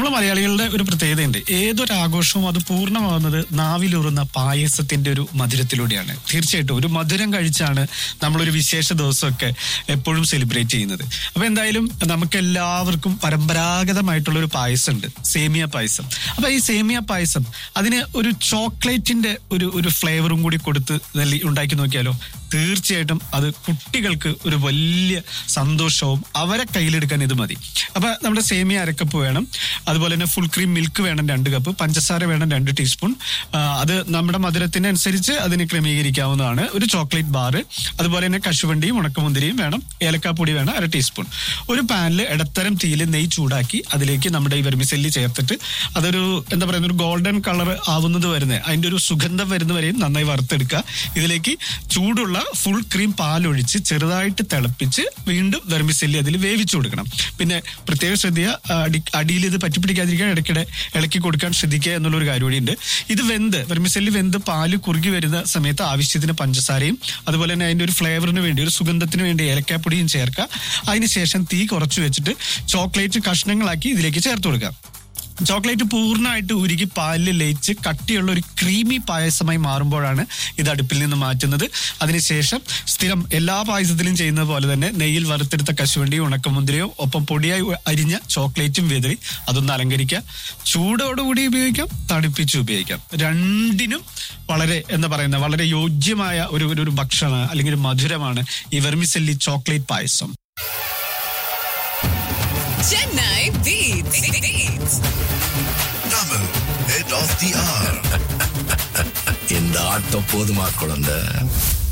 നമ്മൾ മലയാളികളുടെ ഒരു പ്രത്യേകതയുണ്ട് ഏതൊരു ആഘോഷവും അത് പൂർണ്ണമാകുന്നത് നാവിലുറുന്ന പായസത്തിന്റെ ഒരു മധുരത്തിലൂടെയാണ് തീർച്ചയായിട്ടും ഒരു മധുരം കഴിച്ചാണ് നമ്മളൊരു വിശേഷ ദിവസമൊക്കെ എപ്പോഴും സെലിബ്രേറ്റ് ചെയ്യുന്നത് അപ്പൊ എന്തായാലും നമുക്ക് എല്ലാവർക്കും പരമ്പരാഗതമായിട്ടുള്ള ഒരു പായസം ഉണ്ട് സേമിയ പായസം അപ്പൊ ഈ സേമിയ പായസം അതിന് ഒരു ചോക്ലേറ്റിന്റെ ഒരു ഒരു ഫ്ലേവറും കൂടി കൊടുത്ത് നൽകി ഉണ്ടാക്കി നോക്കിയാലോ തീർച്ചയായിട്ടും അത് കുട്ടികൾക്ക് ഒരു വലിയ സന്തോഷവും അവരെ കയ്യിലെടുക്കാൻ ഇത് മതി അപ്പൊ നമ്മുടെ സേമിയ അരക്കപ്പ് വേണം അതുപോലെ തന്നെ ഫുൾ ക്രീം മിൽക്ക് വേണം രണ്ട് കപ്പ് പഞ്ചസാര വേണം രണ്ട് ടീസ്പൂൺ ആ, അത് നമ്മുടെ മധുരത്തിനനുസരിച്ച് അതിന് ക്രമീകരിക്കാവുന്നതാണ് ഒരു ചോക്ലേറ്റ് ബാറ് അതുപോലെ തന്നെ കശുവണ്ടിയും ഉണക്കമുന്തിരിയും വേണം ഏലക്കാപ്പൊടി വേണം അര ടീസ്പൂൺ ഒരു പാനിൽ ഇടത്തരം തീയിൽ നെയ്യ് ചൂടാക്കി അതിലേക്ക് നമ്മുടെ ഈ വെർമിസെല്ലി ചേർത്തിട്ട് അതൊരു എന്താ പറയുന്ന ഒരു ഗോൾഡൻ കളർ ആവുന്നത് വരുന്നത് അതിന്റെ ഒരു സുഗന്ധം വരുന്നവരെയും നന്നായി വറുത്തെടുക്കുക ഇതിലേക്ക് ചൂടുള്ള ഫുൾ ക്രീം പാലൊഴിച്ച് ചെറുതായിട്ട് തിളപ്പിച്ച് വീണ്ടും വെർമിസെല്ലി അതിൽ വേവിച്ചു കൊടുക്കണം പിന്നെ പ്രത്യേകം ശ്രദ്ധിക്കുക അടി അടിയിൽ ഇത് പറ്റിപ്പിടിക്കാതിരിക്കാൻ ഇടയ്ക്കിടെ ഇളക്കി കൊടുക്കാൻ ശ്രദ്ധിക്കുക എന്നുള്ള ഒരു കാര്യം കൂടിയുണ്ട് ഇത് വെന്ത് വെർമിസെല്ലി വെന്ത് പാല് കുറുകി വരുന്ന സമയത്ത് ആവശ്യത്തിന് പഞ്ചസാരയും അതുപോലെ തന്നെ അതിന്റെ ഒരു ഫ്ലേവറിന് വേണ്ടി ഒരു സുഗന്ധത്തിന് വേണ്ടി ഏലക്കാപ്പൊടിയും ചേർക്കുക അതിനുശേഷം തീ കുറച്ച് വെച്ചിട്ട് ചോക്ലേറ്റ് കഷ്ണങ്ങളാക്കി ഇതിലേക്ക് ചേർത്ത് കൊടുക്കുക ചോക്ലേറ്റ് പൂർണ്ണമായിട്ട് ഉരുകി പാലിൽ ലയിച്ച് കട്ടിയുള്ള ഒരു ക്രീമി പായസമായി മാറുമ്പോഴാണ് ഇത് അടുപ്പിൽ നിന്ന് മാറ്റുന്നത് അതിനുശേഷം സ്ഥിരം എല്ലാ പായസത്തിലും ചെയ്യുന്നത് പോലെ തന്നെ നെയ്യിൽ വറുത്തെടുത്ത കശുവണ്ടിയും ഉണക്കമുന്തിരിയോ ഒപ്പം പൊടിയായി ഉ- അരിഞ്ഞ ചോക്ലേറ്റും വിതറി അതൊന്ന് അലങ്കരിക്കുക ചൂടോടുകൂടി ഉപയോഗിക്കാം തണുപ്പിച്ച് ഉപയോഗിക്കാം രണ്ടിനും വളരെ എന്താ പറയുന്ന വളരെ യോജ്യമായ ഒരു ഒരു- ഒരു ഭക്ഷണം അല്ലെങ്കിൽ ഒരു മധുരമാണ് ഈ വെർമിസെല്ലി ചോക്ലേറ്റ് പായസം Chennai Beats. Beats. Double head of the hour. இந்த ஆட்டம் போதுமா குழந்தை